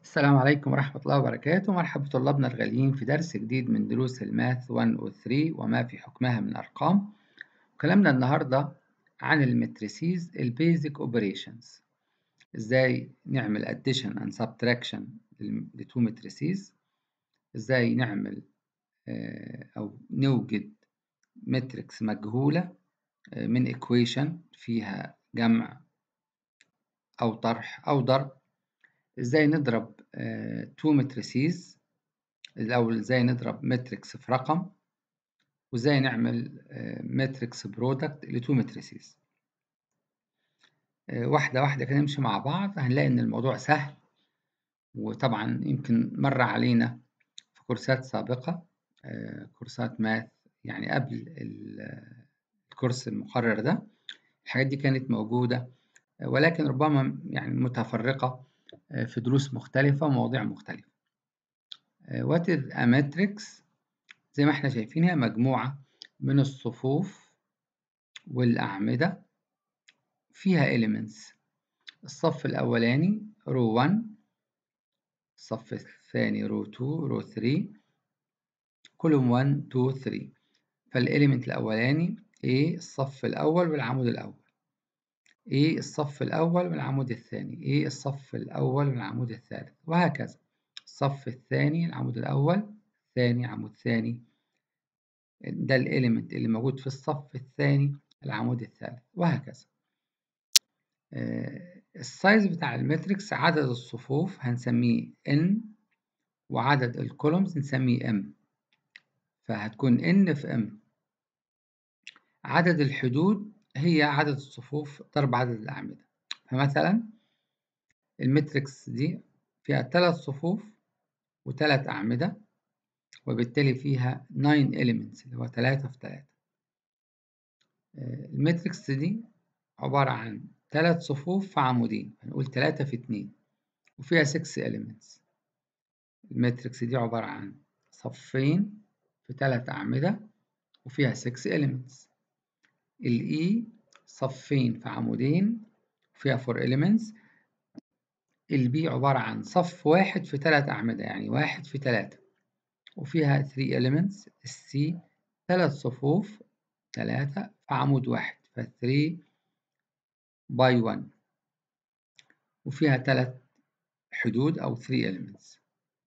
السلام عليكم ورحمة الله وبركاته مرحبا بطلابنا الغاليين في درس جديد من دروس الماث 1 و 3 وما في حكمها من أرقام كلامنا النهاردة عن المتريسيز البيزك اوبريشنز ازاي نعمل addition and subtraction لتو متريسيز ازاي نعمل أو نوجد متريكس مجهولة من equation فيها جمع أو طرح أو ضرب ازاي نضرب تو متريسيز الأول ازاي نضرب ماتريكس في رقم وازاي نعمل ماتريكس برودكت لتو متريسيز واحدة واحدة كده نمشي مع بعض هنلاقي إن الموضوع سهل وطبعا يمكن مر علينا في كورسات سابقة كورسات ماث يعني قبل الكورس المقرر ده الحاجات دي كانت موجودة ولكن ربما يعني متفرقة في دروس مختلفة ومواضيع مختلفة. What is a matrix؟ زي ما احنا شايفين هي مجموعة من الصفوف والأعمدة فيها elements الصف الأولاني row 1 الصف الثاني row 2 row 3 كلهم 1 2 3 فالإليمنت الأولاني A الصف الأول والعمود الأول A الصف الأول والعمود الثاني A الصف الأول والعمود الثالث وهكذا الصف الثاني العمود الأول الثاني عمود ثاني ده الإليمنت اللي موجود في الصف الثاني العمود الثالث وهكذا السايز بتاع الماتريكس عدد الصفوف هنسميه N وعدد الكولومز نسميه M فهتكون N في M عدد الحدود هي عدد الصفوف ضرب عدد الأعمدة فمثلا المتريكس دي فيها ثلاث صفوف وثلاث أعمدة وبالتالي فيها 9 elements اللي هو 3 في 3 المتريكس دي عبارة عن ثلاث صفوف في عمودين هنقول 3 في 2 وفيها 6 elements المتريكس دي عبارة عن صفين في ثلاث أعمدة وفيها 6 elements الإي صفين في عمودين فيها 4 elements البي عبارة عن صف واحد في ثلاث أعمدة يعني واحد في ثلاثة وفيها 3 elements السي ثلاث صفوف ثلاثة في عمود واحد ف 3 باي 1 وفيها ثلاث حدود أو 3 elements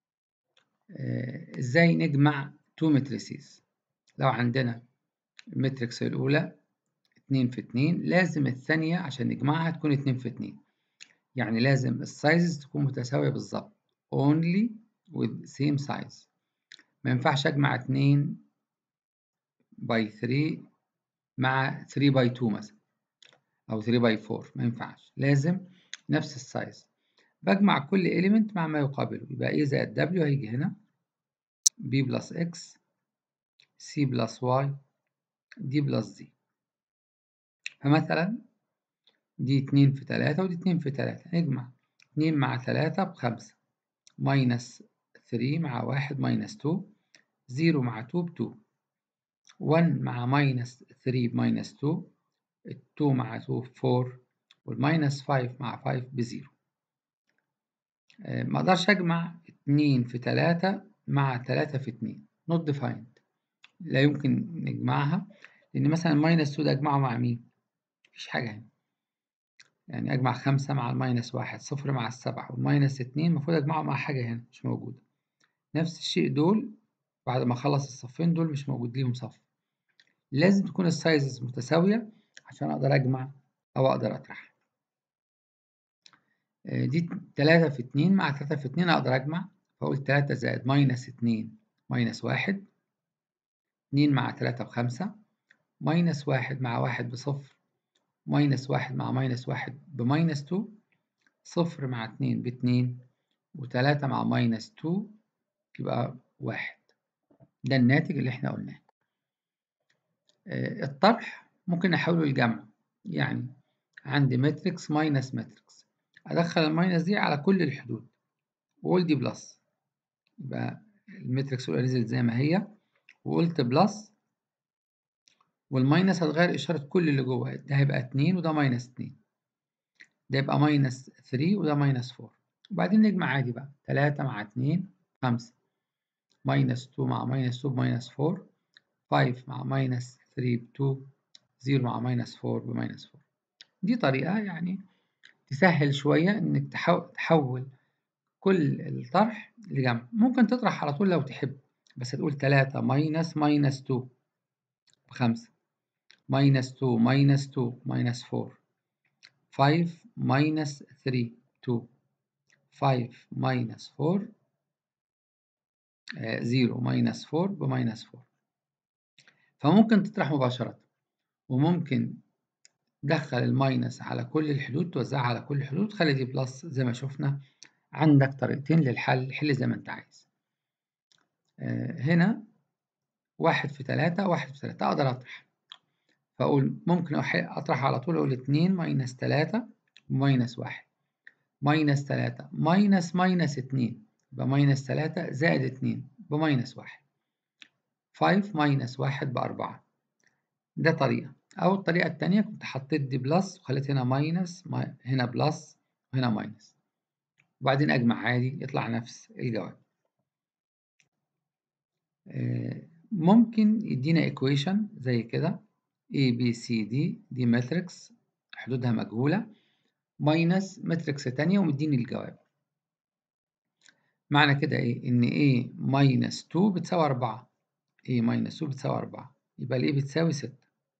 إزاي نجمع 2 متريسيز لو عندنا المتريكس الأولى اتنين في اتنين لازم الثانية عشان نجمعها تكون اتنين في اتنين يعني لازم السايزز تكون متساوية بالظبط only with same size ما ينفعش أجمع اتنين باي 3 مع 3 باي 2 مثلا أو 3 باي 4 ما ينفعش لازم نفس السايز بجمع كل element مع ما يقابله يبقى A زائد W هيجي هنا B بلس X C بلس Y D بلس Z فمثلا دي اتنين في تلاتة ودي اتنين في تلاتة نجمع اتنين مع تلاتة بخمسة ماينس ثري مع واحد ماينس تو زيرو مع تو بتو ون مع ماينس ثري بماينس تو التو مع تو بفور والماينس فايف مع فايف بزيرو ما اقدرش اجمع اتنين في تلاتة مع تلاتة في اتنين not defined لا يمكن نجمعها لان مثلا ماينس تو ده اجمعه مع مين مفيش حاجة هنا يعني أجمع خمسة مع الماينس واحد صفر مع السبعة والماينس اتنين المفروض أجمعه مع حاجة هنا مش موجودة نفس الشيء دول بعد ما أخلص الصفين دول مش موجود ليهم صف لازم تكون السايزز متساوية عشان أقدر أجمع أو أقدر أطرح دي تلاتة في اتنين مع تلاتة في اتنين أقدر أجمع فأقول تلاتة زائد ماينس اتنين ماينس واحد اتنين مع تلاتة بخمسة ماينس واحد مع واحد بصفر ماينس واحد مع ماينس واحد بماينس تو صفر مع اتنين باتنين وتلاتة مع ماينس تو يبقى واحد ده الناتج اللي احنا قلناه الطرح ممكن أحوله لجمع يعني عندي ماتريكس ماينس ماتريكس أدخل الماينس دي على كل الحدود وأقول دي بلس يبقى الماتريكس الأولى نزلت زي ما هي وقلت بلس والماينس هتغير إشارة كل اللي جوه ده هيبقى اتنين وده ماينس اتنين ده يبقى ماينس ثري وده ماينس فور وبعدين نجمع عادي بقى تلاتة مع اتنين خمسة ماينس تو مع ماينس تو بماينس فور فايف مع ماينس ثري بتو زيرو مع ماينس فور بماينس فور دي طريقة يعني تسهل شوية إنك تحول كل الطرح لجمع ممكن تطرح على طول لو تحب بس هتقول تلاتة ماينس ماينس تو بخمسة ماينس تو ماينس تو ماينس فور فايف ماينس ثري تو فايف ماينس فور زيرو ماينس فور بماينس فور فممكن تطرح مباشرة وممكن تدخل الماينس على كل الحدود توزعها على كل الحدود تخلي دي بلس زي ما شفنا عندك طريقتين للحل حل زي ما انت عايز هنا واحد في تلاتة واحد في تلاتة أقدر أطرح فأقول ممكن أطرح على طول أقول اتنين ماينس تلاتة ماينس واحد ماينس تلاتة ماينس ماينس اتنين يبقى ماينس تلاتة زائد اتنين بماينس واحد فايف ماينس واحد بأربعة ده طريقة أو الطريقة التانية كنت حطيت دي بلس وخليت هنا ماينس هنا بلس وهنا ماينس وبعدين أجمع عادي يطلع نفس الجواب ممكن يدينا equation زي كده A B C D دي ماتريكس حدودها مجهولة ماينس ماتريكس تانية ومديني الجواب معنى كده إيه؟ إن A ماينس 2 بتساوي 4 A ماينس 2 بتساوي 4 يبقى ال A بتساوي 6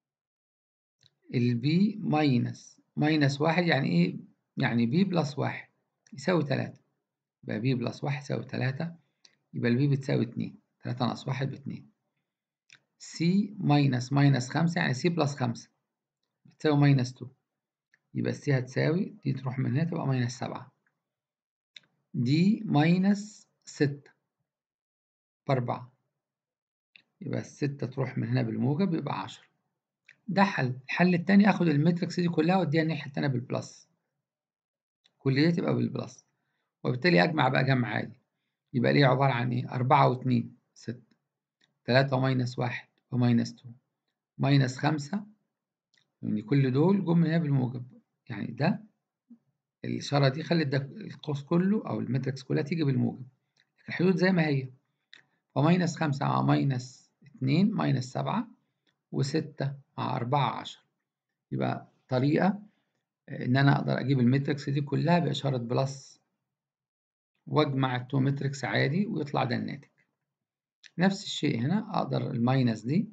ال B ماينس ماينس 1 يعني إيه؟ يعني B بلس 1 يساوي 3 يبقى B بلس 1 يساوي 3 يبقى ال B بتساوي 2 3 ناقص 1 ب 2 C ماينس ماينس 5 يعني C بلس 5 بتساوي ماينس 2 يبقى C هتساوي دي تروح من هنا تبقى ماينس 7 دي ماينس 6 بأربعة يبقى الستة تروح من هنا بالموجب يبقى 10 ده حل الحل التاني آخد الماتريكس دي كلها وأديها الناحية التانية بالبلس كل دي تبقى بالبلس وبالتالي أجمع بقى جمع عادي يبقى ليه عبارة عن إيه؟ أربعة واتنين ستة تلاتة ماينس واحد وماينس تو ماينس خمسة يعني كل دول جم من هنا بالموجب يعني ده الإشارة دي خلت ده القوس كله أو الماتريكس كلها تيجي بالموجب الحدود زي ما هي فماينس خمسة مع ماينس اتنين ماينس سبعة وستة مع أربعة عشر يبقى طريقة إن أنا أقدر أجيب الماتريكس دي كلها بإشارة بلس وأجمع التو ماتريكس عادي ويطلع ده الناتج نفس الشيء هنا أقدر الماينس دي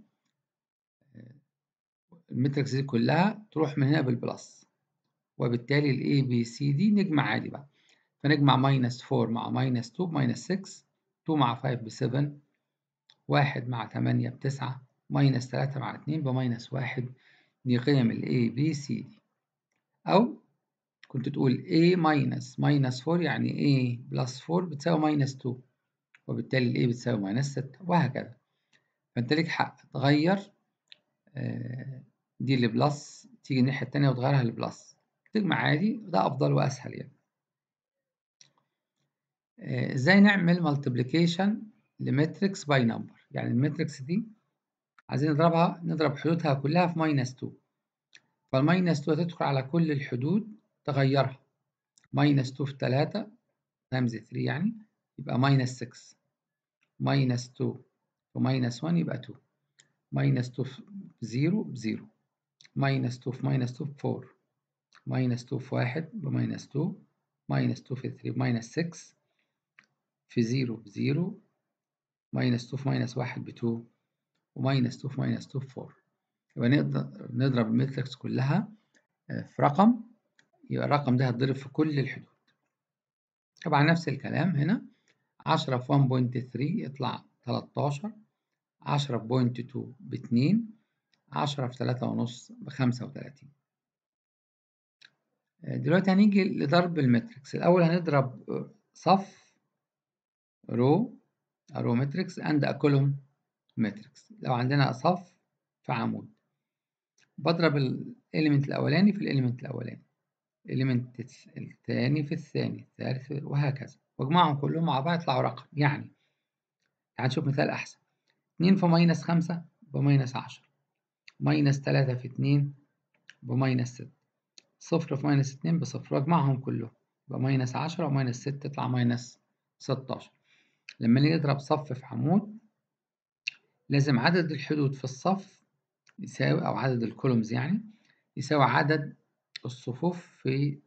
الماتريكس دي كلها تروح من هنا بالبلس وبالتالي ال A B C دي نجمع عادي بقى فنجمع ماينس 4 مع ماينس 2 بماينس 6 2 مع 5 ب 7 1 مع 8 ب 9 ماينس 3 مع 2 بماينس 1 دي قيم ال A B C دي أو كنت تقول A ماينس ماينس 4 يعني A بلس 4 بتساوي ماينس 2 وبالتالي ال A بتساوي ماينس 6 وهكذا فأنت ليك حق تغير دي اللي بلس تيجي الناحية التانية وتغيرها لبلس تجمع عادي ده أفضل وأسهل يعني إزاي نعمل مالتيبليكيشن لماتريكس باي نمبر يعني الماتريكس دي عايزين نضربها نضرب حدودها كلها في ماينس 2 فالماينس 2 هتدخل على كل الحدود تغيرها ماينس 2 في 3 تايمز 3 يعني يبقى ماينس 6 ماينس 2 وماينس 1 يبقى 2 ماينس 2 في 0 ب 0 ماينس 2 في ماينس 2 ب 4 ماينس 2 في 1 بماينس 2 ماينس 2 في 3 بماينس 6 في 0 ب 0 ماينس 2 في ماينس 1 ب 2 وماينس 2 في ماينس 2 ب 4 يبقى نقدر نضرب الماتريكس كلها في رقم يبقى الرقم ده هتضرب في كل الحدود طبعا نفس الكلام هنا 10 في 1.3 يطلع 13 10 في 0.2 ب 2 10 في 3 ونص ب 35 دلوقتي هنيجي لضرب الماتريكس الأول هنضرب صف رو رو ماتريكس and a column ماتريكس لو عندنا صف في عمود بضرب الإليمنت الأولاني في الإليمنت الأولاني الإليمنت الثاني في الثاني الثالث وهكذا واجمعهم كلهم مع بعض يطلعوا رقم يعني تعال نشوف مثال أحسن 2 في ماينس 5 بماينس 10 ماينس 3 في 2 بماينس 6 صفر في ماينس 2 بصفر واجمعهم كلهم يبقى ماينس عشرة وماينس ستة تطلع ماينس ستاشر لما نيجي نضرب صف في عمود لازم عدد الحدود في الصف يساوي أو عدد الكولومز يعني يساوي عدد الصفوف في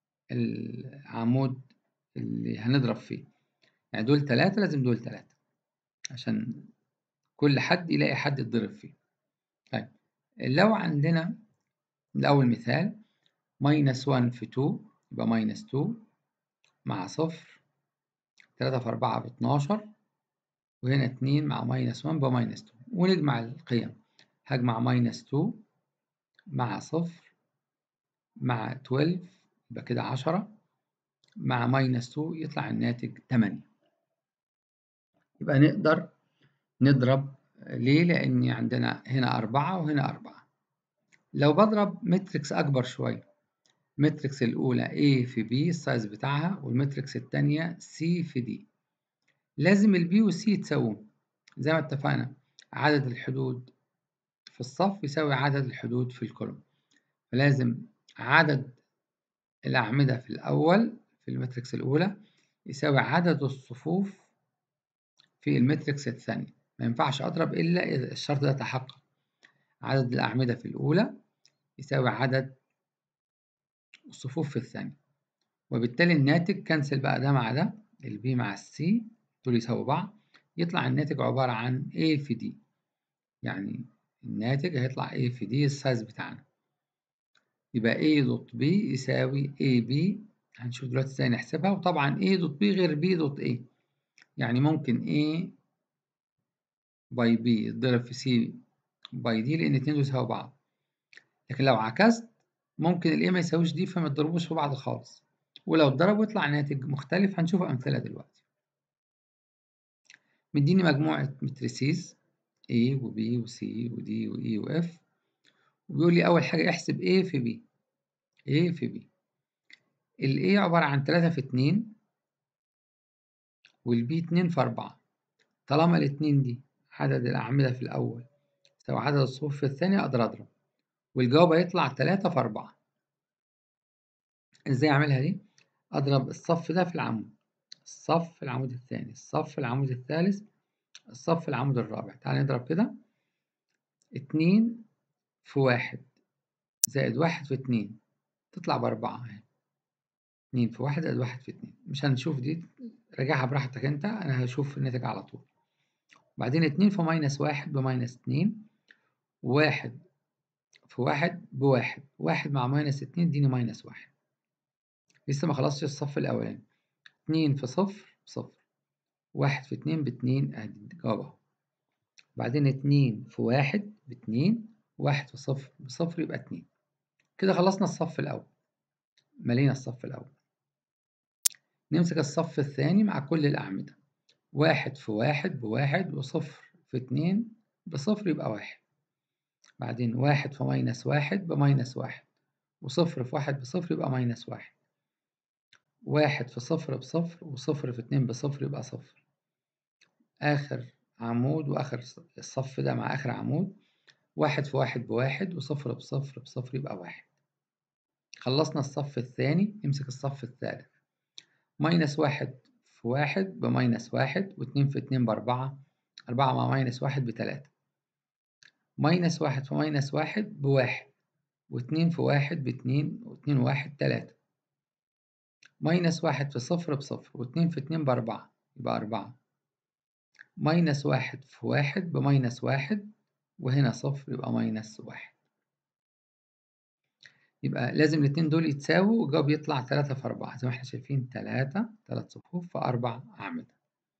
العمود اللي هنضرب فيه يعني دول تلاتة لازم دول تلاتة عشان كل حد يلاقي حد يتضرب فيه طيب لو عندنا الأول مثال ماينس 1 في 2 يبقى ماينس 2 مع صفر تلاتة في أربعة باتناشر وهنا اتنين مع ماينس 1 بماينس 2 ونجمع القيم هجمع ماينس 2 مع صفر مع 12 يبقى كده عشرة مع ماينس 2 يطلع الناتج 8 يبقى نقدر نضرب ليه؟ لأن عندنا هنا أربعة وهنا أربعة لو بضرب متريكس أكبر شوية المتريكس الأولى A في B السايز بتاعها والمتريكس التانية C في D لازم ال B و C يتساوون زي ما اتفقنا عدد الحدود في الصف يساوي عدد الحدود في الكولوم فلازم عدد الأعمدة في الأول في المتريكس الأولى يساوي عدد الصفوف في المتريكس الثانية ما ينفعش أضرب إلا إذا الشرط ده تحقق عدد الأعمدة في الأولى يساوي عدد الصفوف في الثانية وبالتالي الناتج كنسل بقى ده مع ده البي مع السي دول يساووا بعض يطلع الناتج عبارة عن A في D يعني الناتج هيطلع A في D السايز بتاعنا يبقى A دوت B يساوي AB هنشوف دلوقتي ازاي نحسبها وطبعا A دوت B غير B دوت A يعني ممكن A باي B يتضرب في C باي D لأن الاتنين دول يساووا بعض لكن لو عكست ممكن ال A ما يساويش دي فما يتضربوش في بعض خالص ولو اتضربوا يطلع ناتج مختلف هنشوف أمثلة دلوقتي مديني مجموعة متريسيز A و B و C و D و E و F وبيقول لي أول حاجة احسب A في B A في B ال A عبارة عن تلاتة في اتنين وال B اتنين في أربعة طالما الاتنين دي عدد الأعمدة في الأول يساوي عدد الصفوف في الثانية أقدر أضرب والجواب هيطلع تلاتة في أربعة إزاي أعملها دي؟ أضرب الصف ده في العمود الصف في العمود الثاني الصف في العمود الثالث الصف في العمود الرابع تعال نضرب كده اتنين في واحد زائد واحد في اتنين تطلع بأربعة اهي اتنين في واحد زائد واحد في اتنين مش هنشوف دي راجعها براحتك انت انا هشوف الناتج على طول بعدين اتنين في ماينس واحد بماينس اتنين واحد في واحد بواحد واحد مع ماينس اتنين اديني ماينس واحد لسه ما خلصتش الصف الأولاني اتنين في صفر بصفر واحد في اتنين باتنين ادي الجواب اهو بعدين اتنين في واحد باتنين واحد في صفر بصفر يبقى اتنين كده خلصنا الصف الأول ملينا الصف الأول نمسك الصف الثاني مع كل الأعمدة واحد في واحد بواحد وصفر في اتنين بصفر يبقى واحد بعدين واحد في ماينس واحد بماينس واحد وصفر في واحد بصفر يبقى ماينس واحد واحد في صفر بصفر وصفر في اتنين بصفر يبقى صفر آخر عمود وآخر الصف ده مع آخر عمود واحد في واحد بواحد وصفر بصفر بصفر يبقى واحد خلصنا الصف الثاني نمسك الصف الثالث ماينس واحد في واحد بماينس واحد واتنين في اتنين بأربعة أربعة مع ماينس واحد بتلاتة ماينس واحد في ماينس واحد بواحد واتنين في واحد باتنين واتنين واحد تلاتة ماينس واحد في صفر بصفر واتنين في اتنين بأربعة يبقى أربعة ماينس واحد في واحد بماينس واحد وهنا صفر يبقى ماينس واحد يبقى لازم الاتنين دول يتساووا والجواب يطلع تلاتة في أربعة زي ما احنا شايفين تلاتة تلات صفوف في أربع أعمدة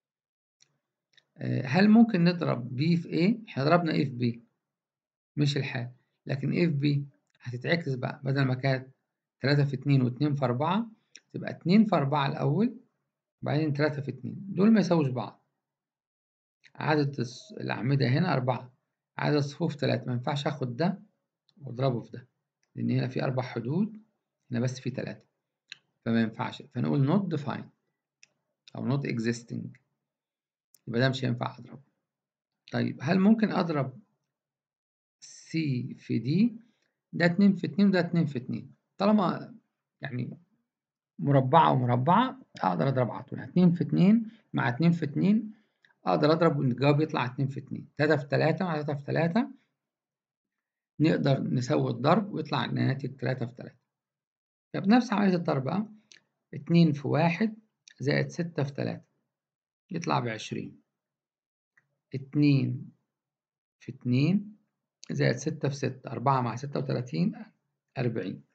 هل ممكن نضرب B في A؟ احنا ضربنا A في B مش الحال لكن A في B هتتعكس بقى بدل ما كانت تلاتة في اتنين واتنين في أربعة تبقى اتنين في أربعة الأول وبعدين تلاتة في اتنين دول ما يساووش بعض عدد الأعمدة هنا أربعة عدد الصفوف تلاتة ما ينفعش آخد ده وأضربه في ده لأن هنا في أربع حدود هنا بس في تلاتة فما ينفعش فنقول not defined أو not existing يبقى ده مش هينفع أضربه طيب هل ممكن أضرب C في D ده اتنين في اتنين وده اتنين في اتنين طالما يعني مربعة ومربعة أقدر أضرب على طول اتنين في اتنين مع اتنين في اتنين أقدر أضرب والجواب يطلع اتنين في اتنين تلاتة في تلاتة مع تلاتة في تلاتة نقدر نسوي الضرب ويطلع الناتج تلاتة في تلاتة طب نفس عملية الضرب بقى اتنين في واحد زائد ستة في تلاتة يطلع بعشرين اتنين في اتنين زائد ستة في ستة أربعة مع ستة وتلاتين أربعين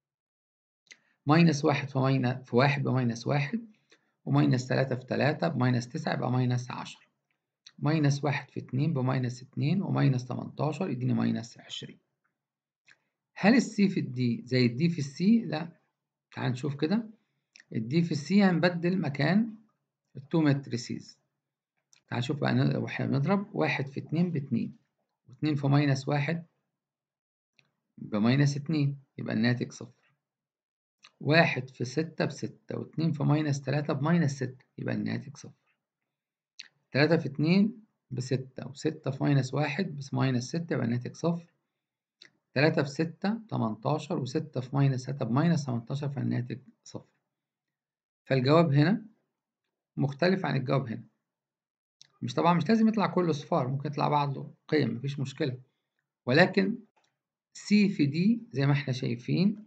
ماينس واحد في ماينس في واحد بماينس واحد وماينس تلاتة في تلاتة بماينس تسعة يبقى ماينس عشرة ماينس واحد في اتنين بماينس اتنين وماينس تمنتاشر يديني ماينس عشرين هل السي في الدي زي الدي في السي؟ لا تعال نشوف كده الدي في السي هنبدل مكان التو ماتريسيز تعال نشوف بقى واحنا بنضرب واحد في اتنين باتنين واتنين في ماينس واحد بماينس اتنين يبقى الناتج صفر واحد في ستة بستة واتنين في ماينس تلاتة بماينس ستة يبقى الناتج صفر تلاتة في اتنين بستة وستة في ماينس واحد بس ماينس ستة يبقى الناتج صفر تلاتة في ستة تمنتاشر وستة في ماينس ستة بماينس تمنتاشر فالناتج صفر فالجواب هنا مختلف عن الجواب هنا مش طبعا مش لازم يطلع كله صفار ممكن يطلع بعضه قيم مفيش مشكلة ولكن سي في دي زي ما احنا شايفين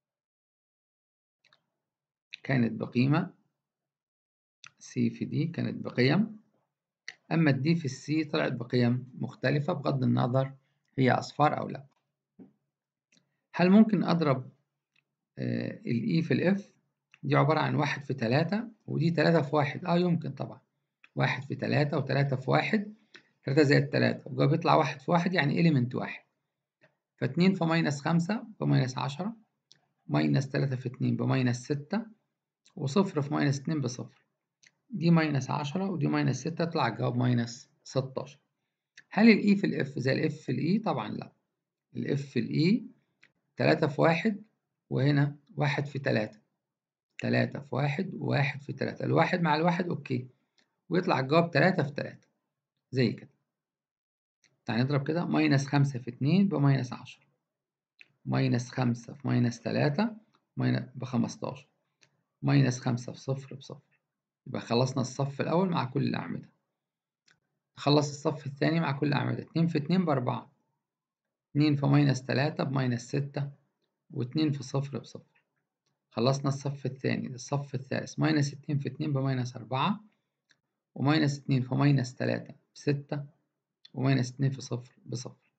كانت بقيمة سي في دي كانت بقيم أما الدي في السي طلعت بقيم مختلفة بغض النظر هي أصفار أو لا هل ممكن أضرب الإي في الإف دي عبارة عن واحد في تلاتة ودي تلاتة في واحد آه يمكن طبعا واحد في تلاتة وتلاتة في واحد تلاتة زائد تلاتة والجواب يطلع واحد في واحد يعني إليمنت واحد فاتنين في ماينس خمسة بماينس عشرة ماينس تلاتة في اتنين بماينس ستة وصفر في ماينس اتنين بصفر دي ماينس عشرة ودي ماينس ستة يطلع الجواب ماينس ستاشر هل الإي في الإف زي الإف في الإي؟ طبعا لأ الإف في الإي تلاتة في واحد وهنا واحد في تلاتة تلاتة في واحد وواحد في تلاتة الواحد مع الواحد أوكي ويطلع الجواب تلاتة في تلاتة زي كده تعالى نضرب كده ماينس خمسة في اتنين بماينس عشرة ماينس خمسة في ماينس تلاتة بخمستاشر ماينس خمسة في صفر بصفر يبقى خلصنا الصف الأول مع كل الأعمدة نخلص الصف الثاني مع كل الأعمدة اتنين في اتنين بأربعة اتنين في ماينس تلاتة بماينس ستة واتنين في صفر بصفر خلصنا الصف الثاني الصف الثالث ماينس اتنين في اتنين بماينس أربعة وماينس اتنين في ماينس تلاتة بستة وماينس اتنين في صفر بصفر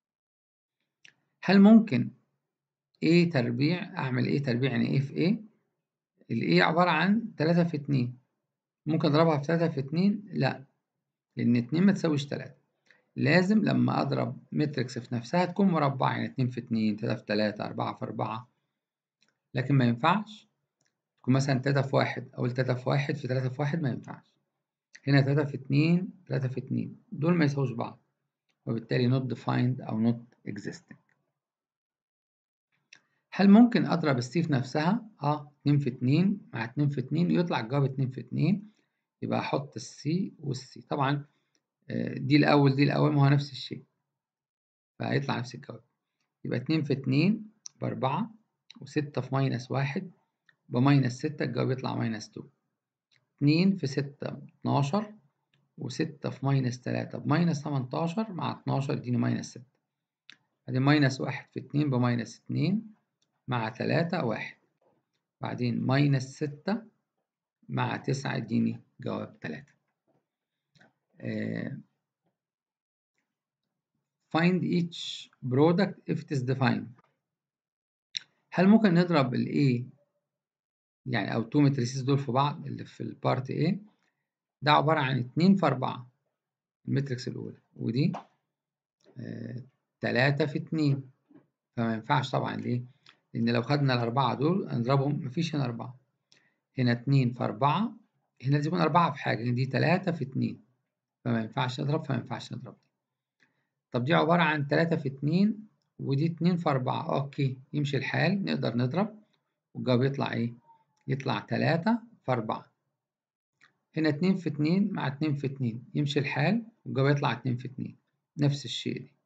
هل ممكن A تربيع أعمل A تربيع يعني A في A ال A عبارة عن تلاتة في اتنين ممكن أضربها في تلاتة في اتنين لأ لأن اتنين ما تساويش تلاتة لازم لما أضرب ماتريكس في نفسها تكون مربعة يعني اتنين في اتنين تلاتة في تلاتة أربعة في أربعة لكن ما ينفعش تكون مثلا تلاتة في واحد أقول تلاتة في واحد في تلاتة في واحد ما ينفعش هنا تلاتة في اتنين تلاتة في اتنين دول ما يساووش بعض وبالتالي not defined أو not existing هل ممكن أضرب السي في نفسها؟ آه اتنين في اتنين مع اتنين في اتنين يطلع الجواب اتنين في اتنين يبقى أحط السي والسي طبعا دي الأول دي الأول ما هو نفس الشيء فهيطلع نفس الجواب يبقى اتنين في اتنين بأربعة وستة في ماينس واحد بماينس ستة الجواب يطلع ماينس تو اتنين في ستة باتناشر وستة في ماينس تلاتة بماينس تمنتاشر مع اتناشر يديني ماينس ستة بعدين ماينس واحد في اتنين بماينس اتنين مع تلاتة واحد بعدين ماينس ستة مع تسعة يديني جواب تلاتة آه find each product if it is defined هل ممكن نضرب ال A يعني أو تو ماتريسيز دول في بعض اللي في البارت A ده عبارة عن اتنين في أربعة الماتريكس الأولى ودي آه تلاتة في اتنين فما ينفعش طبعا ليه؟ لأن لو خدنا الأربعة دول هنضربهم مفيش هنا أربعة هنا اتنين في أربعة هنا لازم يكون أربعة في حاجة دي تلاتة في اتنين فما ينفعش نضرب فما ينفعش نضرب دي طب دي عبارة عن تلاتة في اتنين ودي اتنين في أربعة أوكي يمشي الحال نقدر نضرب والجواب يطلع إيه؟ يطلع تلاتة في أربعة هنا اتنين في اتنين مع اتنين في اتنين يمشي الحال والجواب يطلع اتنين في اتنين نفس الشيء دي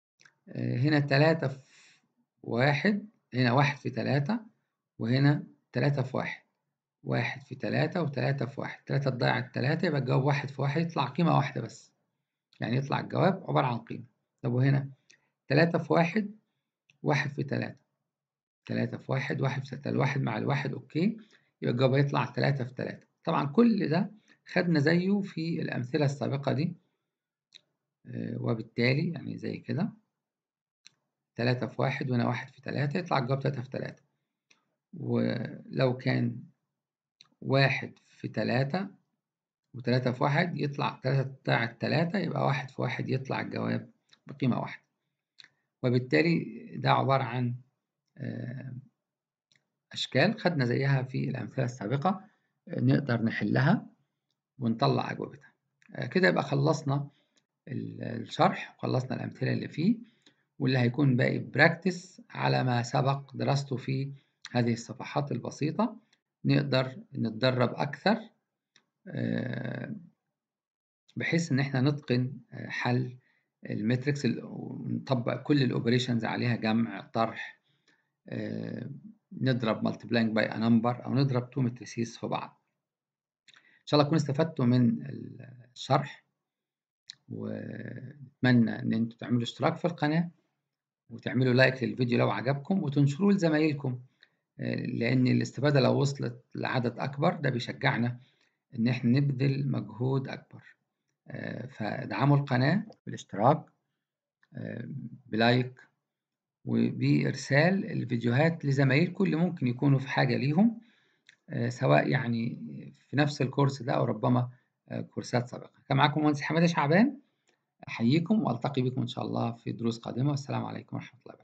هنا تلاتة في واحد هنا واحد في تلاتة وهنا تلاتة في واحد واحد في تلاتة وتلاتة في واحد تلاتة تضيع التلاتة يبقى الجواب واحد في واحد يطلع قيمة واحدة بس يعني يطلع الجواب عبارة عن قيمة طب وهنا تلاتة في واحد واحد في تلاتة تلاتة في واحد واحد في تلاتة الواحد مع الواحد أوكي يبقى الجواب يطلع تلاتة في تلاتة طبعا كل ده خدنا زيه في الأمثلة السابقة دي آه، وبالتالي يعني زي كده تلاتة في واحد وهنا واحد في تلاتة يطلع الجواب تلاتة في تلاتة ولو كان واحد في تلاتة وتلاتة في واحد يطلع تلاتة بتاع التلاتة يبقى واحد في واحد يطلع الجواب بقيمة واحدة وبالتالي ده عبارة عن آه، أشكال خدنا زيها في الأمثلة السابقة آه، نقدر نحلها ونطلع أجوبتها آه، كده يبقى خلصنا الشرح وخلصنا الأمثلة اللي فيه واللي هيكون باقي براكتس على ما سبق دراسته في هذه الصفحات البسيطة نقدر نتدرب أكثر بحيث إن إحنا نتقن حل الماتريكس ونطبق كل الأوبريشنز عليها جمع طرح نضرب multiplying by a number أو نضرب تو ماتريسيز في بعض إن شاء الله تكونوا استفدتوا من الشرح ونتمنى إن أنتوا تعملوا اشتراك في القناة وتعملوا لايك للفيديو لو عجبكم وتنشروه لزمايلكم لأن الاستفادة لو وصلت لعدد أكبر ده بيشجعنا إن إحنا نبذل مجهود أكبر فادعموا القناة بالاشتراك بلايك وبإرسال الفيديوهات لزمايلكم اللي ممكن يكونوا في حاجة ليهم سواء يعني في نفس الكورس ده أو ربما كورسات سابقة كان معكم مهندس حمادة شعبان أحييكم وألتقي بكم إن شاء الله في دروس قادمة والسلام عليكم ورحمة الله وبركاته